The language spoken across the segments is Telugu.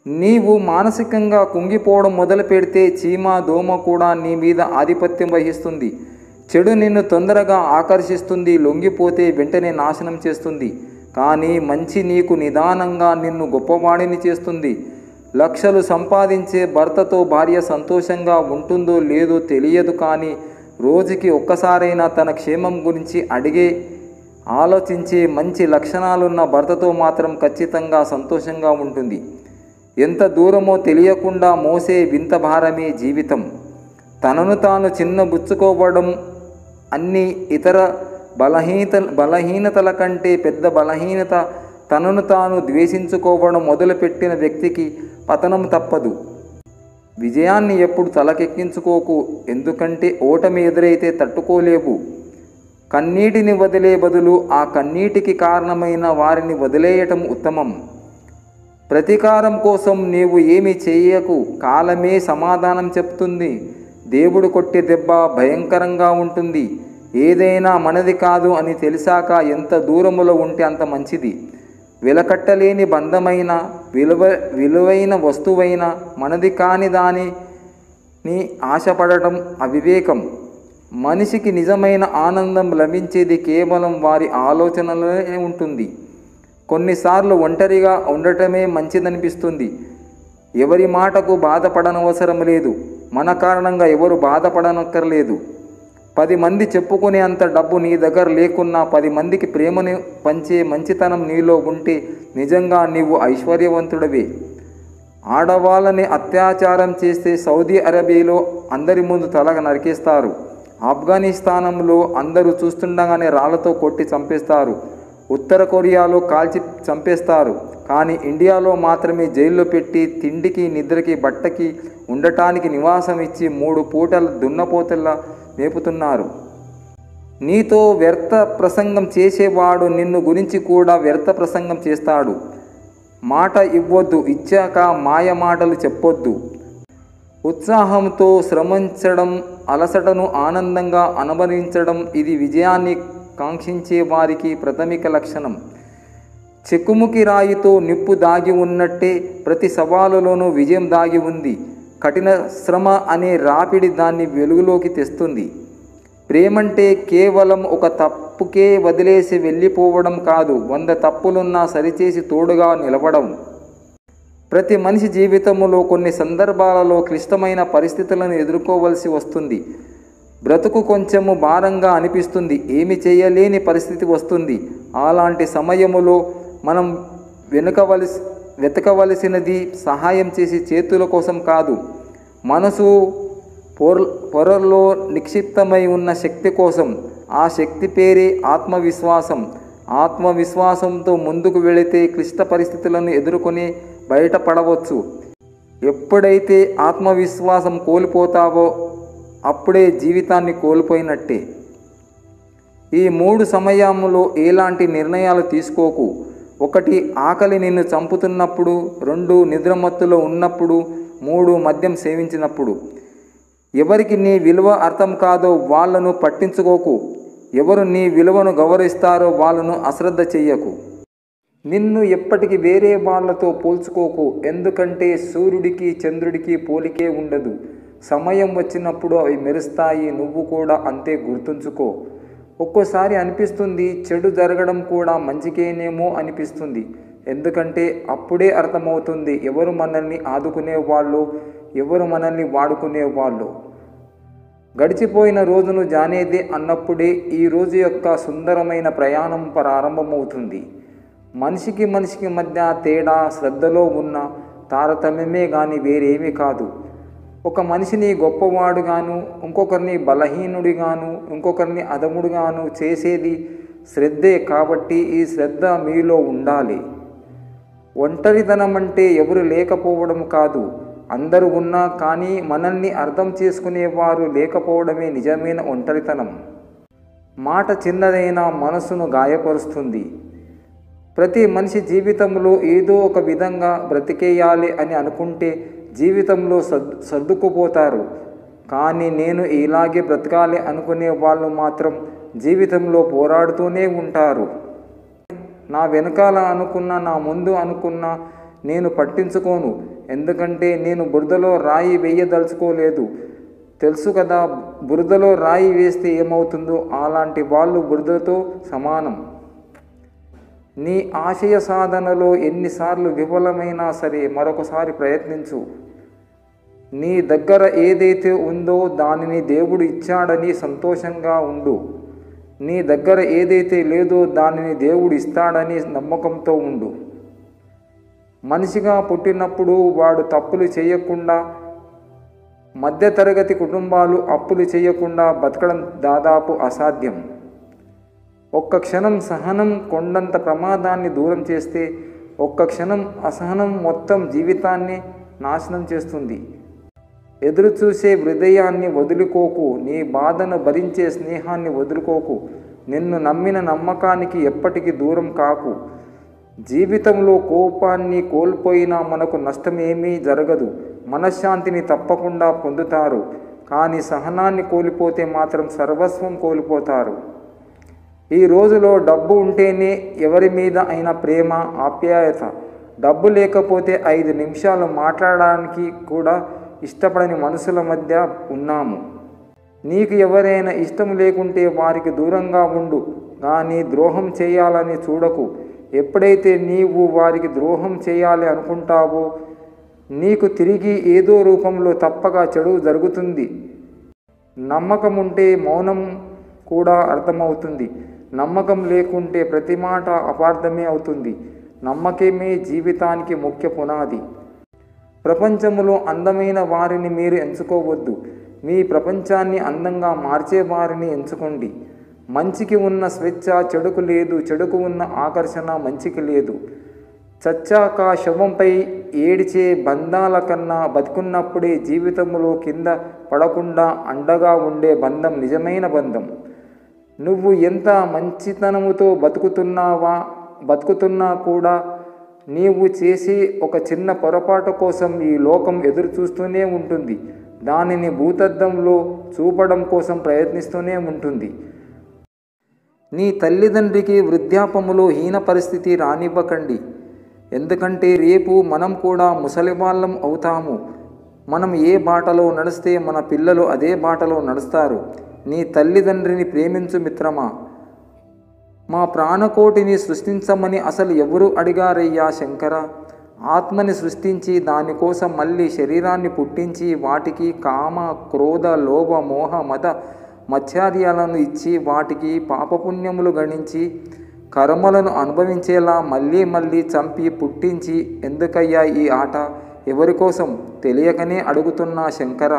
నీవు మానసికంగా కుంగిపోవడం మొదలు పెడితే చీమ దోమ కూడా నీ మీద ఆధిపత్యం వహిస్తుంది చెడు నిన్ను తొందరగా ఆకర్షిస్తుంది లొంగిపోతే వెంటనే నాశనం చేస్తుంది కానీ మంచి నీకు నిదానంగా నిన్ను గొప్పవాడిని చేస్తుంది లక్షలు సంపాదించే భర్తతో భార్య సంతోషంగా ఉంటుందో లేదో తెలియదు కానీ రోజుకి ఒక్కసారైనా తన క్షేమం గురించి అడిగే ఆలోచించే మంచి లక్షణాలున్న భర్తతో మాత్రం ఖచ్చితంగా సంతోషంగా ఉంటుంది ఎంత దూరమో తెలియకుండా మోసే వింత భారమే జీవితం తనను తాను చిన్నబుచ్చుకోవడం అన్ని ఇతర బలహీనత బలహీనతల కంటే పెద్ద బలహీనత తనను తాను ద్వేషించుకోవడం మొదలుపెట్టిన వ్యక్తికి పతనం తప్పదు విజయాన్ని ఎప్పుడు తలకెక్కించుకోకు ఎందుకంటే ఓటమి ఎదురైతే తట్టుకోలేవు కన్నీటిని వదిలే బదులు ఆ కన్నీటికి కారణమైన వారిని వదిలేయటం ఉత్తమం ప్రతీకారం కోసం నీవు ఏమి చేయకు కాలమే సమాధానం చెప్తుంది దేవుడు కొట్టే దెబ్బ భయంకరంగా ఉంటుంది ఏదైనా మనది కాదు అని తెలిసాక ఎంత దూరములో ఉంటే అంత మంచిది వెలకట్టలేని బంధమైన విలువ విలువైన వస్తువైన మనది కాని దానిని ఆశపడటం అవివేకం మనిషికి నిజమైన ఆనందం లభించేది కేవలం వారి ఆలోచనలోనే ఉంటుంది కొన్నిసార్లు ఒంటరిగా ఉండటమే మంచిదనిపిస్తుంది ఎవరి మాటకు బాధపడనవసరం లేదు మన కారణంగా ఎవరు బాధపడనక్కర్లేదు పది మంది చెప్పుకునే అంత డబ్బు నీ దగ్గర లేకున్నా పది మందికి ప్రేమను పంచే మంచితనం నీలో ఉంటే నిజంగా నీవు ఐశ్వర్యవంతుడవే ఆడవాళ్ళని అత్యాచారం చేస్తే సౌదీ అరేబియాలో అందరి ముందు తల నరికేస్తారు ఆఫ్ఘనిస్తానంలో అందరూ చూస్తుండగానే రాళ్లతో కొట్టి చంపేస్తారు ఉత్తర కొరియాలో కాల్చి చంపేస్తారు కానీ ఇండియాలో మాత్రమే జైల్లో పెట్టి తిండికి నిద్రకి బట్టకి ఉండటానికి నివాసం ఇచ్చి మూడు పూటల దున్నపోతల్లా మేపుతున్నారు నీతో వ్యర్థ ప్రసంగం చేసేవాడు నిన్ను గురించి కూడా వ్యర్థ ప్రసంగం చేస్తాడు మాట ఇవ్వొద్దు ఇచ్చాక మాయ మాటలు చెప్పొద్దు ఉత్సాహంతో శ్రమించడం అలసటను ఆనందంగా అనుభవించడం ఇది విజయాన్ని కాంక్షించే వారికి ప్రాథమిక లక్షణం చెక్కుముకి రాయితో నిప్పు దాగి ఉన్నట్టే ప్రతి సవాలులోనూ విజయం దాగి ఉంది కఠిన శ్రమ అనే రాపిడి దాన్ని వెలుగులోకి తెస్తుంది ప్రేమంటే కేవలం ఒక తప్పుకే వదిలేసి వెళ్ళిపోవడం కాదు వంద తప్పులున్నా సరిచేసి తోడుగా నిలవడం ప్రతి మనిషి జీవితంలో కొన్ని సందర్భాలలో క్లిష్టమైన పరిస్థితులను ఎదుర్కోవలసి వస్తుంది బ్రతుకు కొంచెము భారంగా అనిపిస్తుంది ఏమి చేయలేని పరిస్థితి వస్తుంది అలాంటి సమయములో మనం వెనుకవలసి వెతకవలసినది సహాయం చేసి చేతుల కోసం కాదు మనసు పొర పొరల్లో నిక్షిప్తమై ఉన్న శక్తి కోసం ఆ శక్తి పేరే ఆత్మవిశ్వాసం ఆత్మవిశ్వాసంతో ముందుకు వెళితే క్లిష్ట పరిస్థితులను ఎదుర్కొని బయటపడవచ్చు ఎప్పుడైతే ఆత్మవిశ్వాసం కోల్పోతావో అప్పుడే జీవితాన్ని కోల్పోయినట్టే ఈ మూడు సమయంలో ఎలాంటి నిర్ణయాలు తీసుకోకు ఒకటి ఆకలి నిన్ను చంపుతున్నప్పుడు రెండు నిద్రమత్తులో ఉన్నప్పుడు మూడు మద్యం సేవించినప్పుడు ఎవరికి నీ విలువ అర్థం కాదో వాళ్ళను పట్టించుకోకు ఎవరు నీ విలువను గౌరవిస్తారో వాళ్ళను అశ్రద్ధ చెయ్యకు నిన్ను ఎప్పటికీ వేరే వాళ్ళతో పోల్చుకోకు ఎందుకంటే సూర్యుడికి చంద్రుడికి పోలికే ఉండదు సమయం వచ్చినప్పుడు అవి మెరుస్తాయి నువ్వు కూడా అంతే గుర్తుంచుకో ఒక్కోసారి అనిపిస్తుంది చెడు జరగడం కూడా మంచికేనేమో అనిపిస్తుంది ఎందుకంటే అప్పుడే అర్థమవుతుంది ఎవరు మనల్ని ఆదుకునే వాళ్ళు ఎవరు మనల్ని వాడుకునే వాళ్ళు గడిచిపోయిన రోజును జానేదే అన్నప్పుడే ఈ రోజు యొక్క సుందరమైన ప్రయాణం ప్రారంభమవుతుంది మనిషికి మనిషికి మధ్య తేడా శ్రద్ధలో ఉన్న తారతమ్యమే కానీ వేరేమీ కాదు ఒక మనిషిని గొప్పవాడుగాను ఇంకొకరిని బలహీనుడిగాను ఇంకొకరిని అదముడుగాను చేసేది శ్రద్ధే కాబట్టి ఈ శ్రద్ధ మీలో ఉండాలి ఒంటరితనం అంటే ఎవరు లేకపోవడం కాదు అందరూ ఉన్నా కానీ మనల్ని అర్థం చేసుకునేవారు లేకపోవడమే నిజమైన ఒంటరితనం మాట చిన్నదైనా మనసును గాయపరుస్తుంది ప్రతి మనిషి జీవితంలో ఏదో ఒక విధంగా బ్రతికేయాలి అని అనుకుంటే జీవితంలో సర్దు సర్దుకుపోతారు కానీ నేను ఇలాగే బ్రతకాలి అనుకునే వాళ్ళు మాత్రం జీవితంలో పోరాడుతూనే ఉంటారు నా వెనకాల అనుకున్న నా ముందు అనుకున్న నేను పట్టించుకోను ఎందుకంటే నేను బురదలో రాయి వేయదలుచుకోలేదు తెలుసు కదా బురదలో రాయి వేస్తే ఏమవుతుందో అలాంటి వాళ్ళు బురదతో సమానం నీ ఆశయ సాధనలో ఎన్నిసార్లు విఫలమైనా సరే మరొకసారి ప్రయత్నించు నీ దగ్గర ఏదైతే ఉందో దానిని దేవుడు ఇచ్చాడని సంతోషంగా ఉండు నీ దగ్గర ఏదైతే లేదో దానిని దేవుడు ఇస్తాడని నమ్మకంతో ఉండు మనిషిగా పుట్టినప్పుడు వాడు తప్పులు చేయకుండా మధ్యతరగతి కుటుంబాలు అప్పులు చేయకుండా బతకడం దాదాపు అసాధ్యం ఒక్క క్షణం సహనం కొండంత ప్రమాదాన్ని దూరం చేస్తే ఒక్క క్షణం అసహనం మొత్తం జీవితాన్ని నాశనం చేస్తుంది ఎదురు చూసే హృదయాన్ని వదులుకోకు నీ బాధను భరించే స్నేహాన్ని వదులుకోకు నిన్ను నమ్మిన నమ్మకానికి ఎప్పటికీ దూరం కాకు జీవితంలో కోపాన్ని కోల్పోయినా మనకు నష్టమేమీ జరగదు మనశ్శాంతిని తప్పకుండా పొందుతారు కానీ సహనాన్ని కోల్పోతే మాత్రం సర్వస్వం కోల్పోతారు ఈ రోజులో డబ్బు ఉంటేనే ఎవరి మీద అయిన ప్రేమ ఆప్యాయత డబ్బు లేకపోతే ఐదు నిమిషాలు మాట్లాడడానికి కూడా ఇష్టపడని మనుషుల మధ్య ఉన్నాము నీకు ఎవరైనా ఇష్టం లేకుంటే వారికి దూరంగా ఉండు కానీ ద్రోహం చేయాలని చూడకు ఎప్పుడైతే నీవు వారికి ద్రోహం చేయాలి అనుకుంటావో నీకు తిరిగి ఏదో రూపంలో తప్పక చెడు జరుగుతుంది నమ్మకం ఉంటే మౌనం కూడా అర్థమవుతుంది నమ్మకం లేకుంటే ప్రతి మాట అపార్థమే అవుతుంది నమ్మకమే జీవితానికి ముఖ్య పునాది ప్రపంచంలో అందమైన వారిని మీరు ఎంచుకోవద్దు మీ ప్రపంచాన్ని అందంగా మార్చే వారిని ఎంచుకోండి మంచికి ఉన్న స్వేచ్ఛ చెడుకు లేదు చెడుకు ఉన్న ఆకర్షణ మంచికి లేదు చచ్చాక శవంపై ఏడిచే బంధాల కన్నా బతుకున్నప్పుడే జీవితంలో కింద పడకుండా అండగా ఉండే బంధం నిజమైన బంధం నువ్వు ఎంత మంచితనముతో బతుకుతున్నావా బతుకుతున్నా కూడా నీవు చేసే ఒక చిన్న పొరపాటు కోసం ఈ లోకం ఎదురు చూస్తూనే ఉంటుంది దానిని భూతద్దంలో చూపడం కోసం ప్రయత్నిస్తూనే ఉంటుంది నీ తల్లిదండ్రికి వృద్ధాపములో హీన పరిస్థితి రానివ్వకండి ఎందుకంటే రేపు మనం కూడా ముసలివాళ్ళం అవుతాము మనం ఏ బాటలో నడిస్తే మన పిల్లలు అదే బాటలో నడుస్తారు నీ తల్లిదండ్రిని ప్రేమించు మిత్రమా మా ప్రాణకోటిని సృష్టించమని అసలు ఎవరు అడిగారయ్యా శంకర ఆత్మని సృష్టించి దానికోసం మళ్ళీ శరీరాన్ని పుట్టించి వాటికి కామ క్రోధ లోభ మోహ మద మత్స్యార్యాలను ఇచ్చి వాటికి పాపపుణ్యములు గణించి కర్మలను అనుభవించేలా మళ్ళీ మళ్ళీ చంపి పుట్టించి ఎందుకయ్యా ఈ ఆట ఎవరి కోసం తెలియకనే అడుగుతున్నా శంకర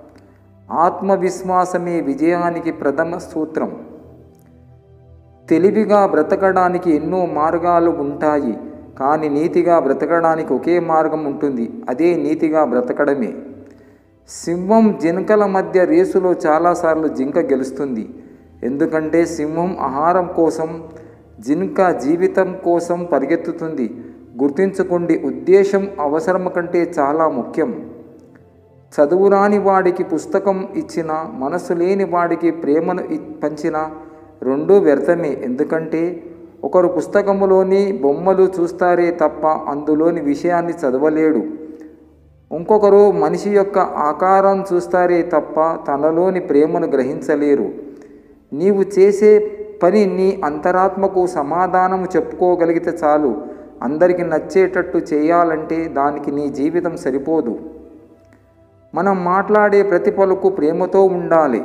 ఆత్మవిశ్వాసమే విజయానికి ప్రథమ సూత్రం తెలివిగా బ్రతకడానికి ఎన్నో మార్గాలు ఉంటాయి కానీ నీతిగా బ్రతకడానికి ఒకే మార్గం ఉంటుంది అదే నీతిగా బ్రతకడమే సింహం జింకల మధ్య రేసులో చాలాసార్లు జింక గెలుస్తుంది ఎందుకంటే సింహం ఆహారం కోసం జింక జీవితం కోసం పరిగెత్తుతుంది గుర్తుంచుకోండి ఉద్దేశం అవసరం కంటే చాలా ముఖ్యం చదువురాని వాడికి పుస్తకం ఇచ్చిన మనసు లేని వాడికి ప్రేమను ఇ- పంచిన రెండూ వ్యర్థమే ఎందుకంటే ఒకరు పుస్తకములోని బొమ్మలు చూస్తారే తప్ప అందులోని విషయాన్ని చదవలేడు ఇంకొకరు మనిషి యొక్క ఆకారం చూస్తారే తప్ప తనలోని ప్రేమను గ్రహించలేరు నీవు చేసే పని నీ అంతరాత్మకు సమాధానము చెప్పుకోగలిగితే చాలు అందరికి నచ్చేటట్టు చేయాలంటే దానికి నీ జీవితం సరిపోదు మనం మాట్లాడే ప్రతి పలుకు ప్రేమతో ఉండాలి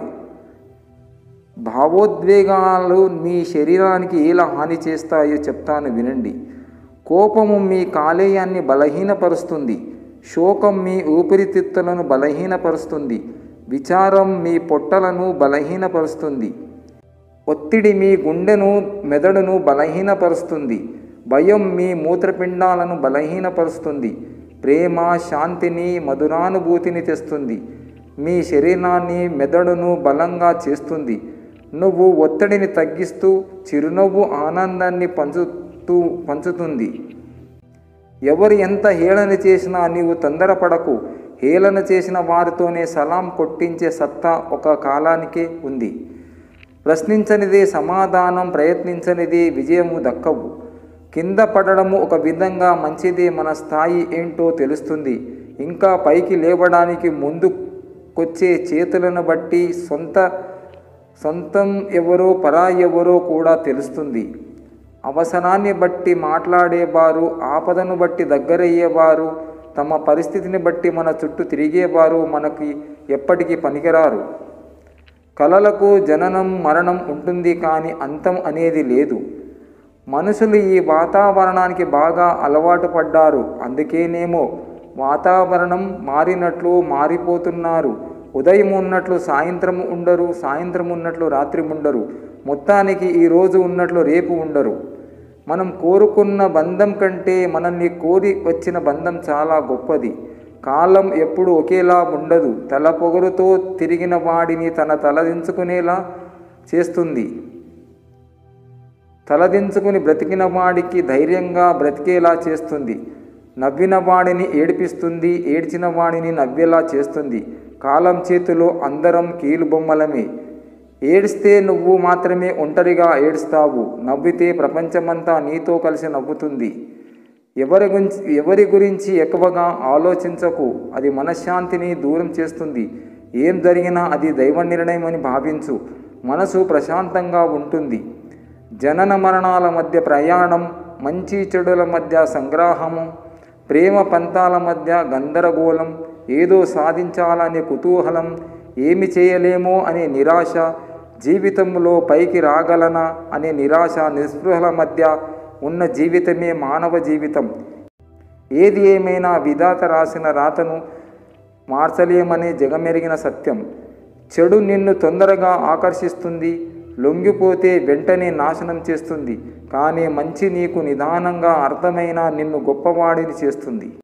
భావోద్వేగాలు మీ శరీరానికి ఎలా హాని చేస్తాయో చెప్తాను వినండి కోపము మీ కాలేయాన్ని బలహీనపరుస్తుంది శోకం మీ ఊపిరితిత్తులను బలహీనపరుస్తుంది విచారం మీ పొట్టలను బలహీనపరుస్తుంది ఒత్తిడి మీ గుండెను మెదడును బలహీనపరుస్తుంది భయం మీ మూత్రపిండాలను బలహీనపరుస్తుంది ప్రేమ శాంతిని మధురానుభూతిని తెస్తుంది మీ శరీరాన్ని మెదడును బలంగా చేస్తుంది నువ్వు ఒత్తిడిని తగ్గిస్తూ చిరునవ్వు ఆనందాన్ని పంచుతూ పంచుతుంది ఎవరు ఎంత హేళన చేసినా నీవు తొందరపడకు హేళన చేసిన వారితోనే సలాం కొట్టించే సత్తా ఒక కాలానికే ఉంది ప్రశ్నించనిదే సమాధానం ప్రయత్నించనిదే విజయము దక్కవు కింద పడడము ఒక విధంగా మంచిదే మన స్థాయి ఏంటో తెలుస్తుంది ఇంకా పైకి లేవడానికి ముందుకొచ్చే చేతులను బట్టి సొంత సొంతం ఎవరో పరాయి ఎవరో కూడా తెలుస్తుంది అవసరాన్ని బట్టి మాట్లాడేవారు ఆపదను బట్టి దగ్గరయ్యేవారు తమ పరిస్థితిని బట్టి మన చుట్టూ తిరిగేవారు మనకి ఎప్పటికీ పనికిరారు కలలకు జననం మరణం ఉంటుంది కానీ అంతం అనేది లేదు మనుషులు ఈ వాతావరణానికి బాగా అలవాటు పడ్డారు అందుకేనేమో వాతావరణం మారినట్లు మారిపోతున్నారు ఉదయం ఉన్నట్లు సాయంత్రం ఉండరు సాయంత్రం ఉన్నట్లు రాత్రి ఉండరు మొత్తానికి ఈరోజు ఉన్నట్లు రేపు ఉండరు మనం కోరుకున్న బంధం కంటే మనల్ని కోరి వచ్చిన బంధం చాలా గొప్పది కాలం ఎప్పుడు ఒకేలా ఉండదు తల పొగరుతో తిరిగిన వాడిని తన తలదించుకునేలా చేస్తుంది తలదించుకుని బ్రతికిన వాడికి ధైర్యంగా బ్రతికేలా చేస్తుంది నవ్విన వాడిని ఏడిపిస్తుంది ఏడ్చిన వాడిని నవ్వేలా చేస్తుంది కాలం చేతిలో అందరం కీలుబొమ్మలమే ఏడిస్తే నువ్వు మాత్రమే ఒంటరిగా ఏడుస్తావు నవ్వితే ప్రపంచమంతా నీతో కలిసి నవ్వుతుంది ఎవరి గురించి ఎవరి గురించి ఎక్కువగా ఆలోచించకు అది మనశ్శాంతిని దూరం చేస్తుంది ఏం జరిగినా అది దైవ నిర్ణయం అని భావించు మనసు ప్రశాంతంగా ఉంటుంది జనన మరణాల మధ్య ప్రయాణం మంచి చెడుల మధ్య సంగ్రాహము ప్రేమ పంతాల మధ్య గందరగోళం ఏదో సాధించాలనే కుతూహలం ఏమి చేయలేమో అనే నిరాశ జీవితంలో పైకి రాగలనా అనే నిరాశ నిస్పృహల మధ్య ఉన్న జీవితమే మానవ జీవితం ఏది ఏమైనా విధాత రాసిన రాతను మార్చలేమనే జగమెరిగిన సత్యం చెడు నిన్ను తొందరగా ఆకర్షిస్తుంది లొంగిపోతే వెంటనే నాశనం చేస్తుంది కానీ మంచి నీకు నిదానంగా అర్థమైన నిన్ను గొప్పవాడిని చేస్తుంది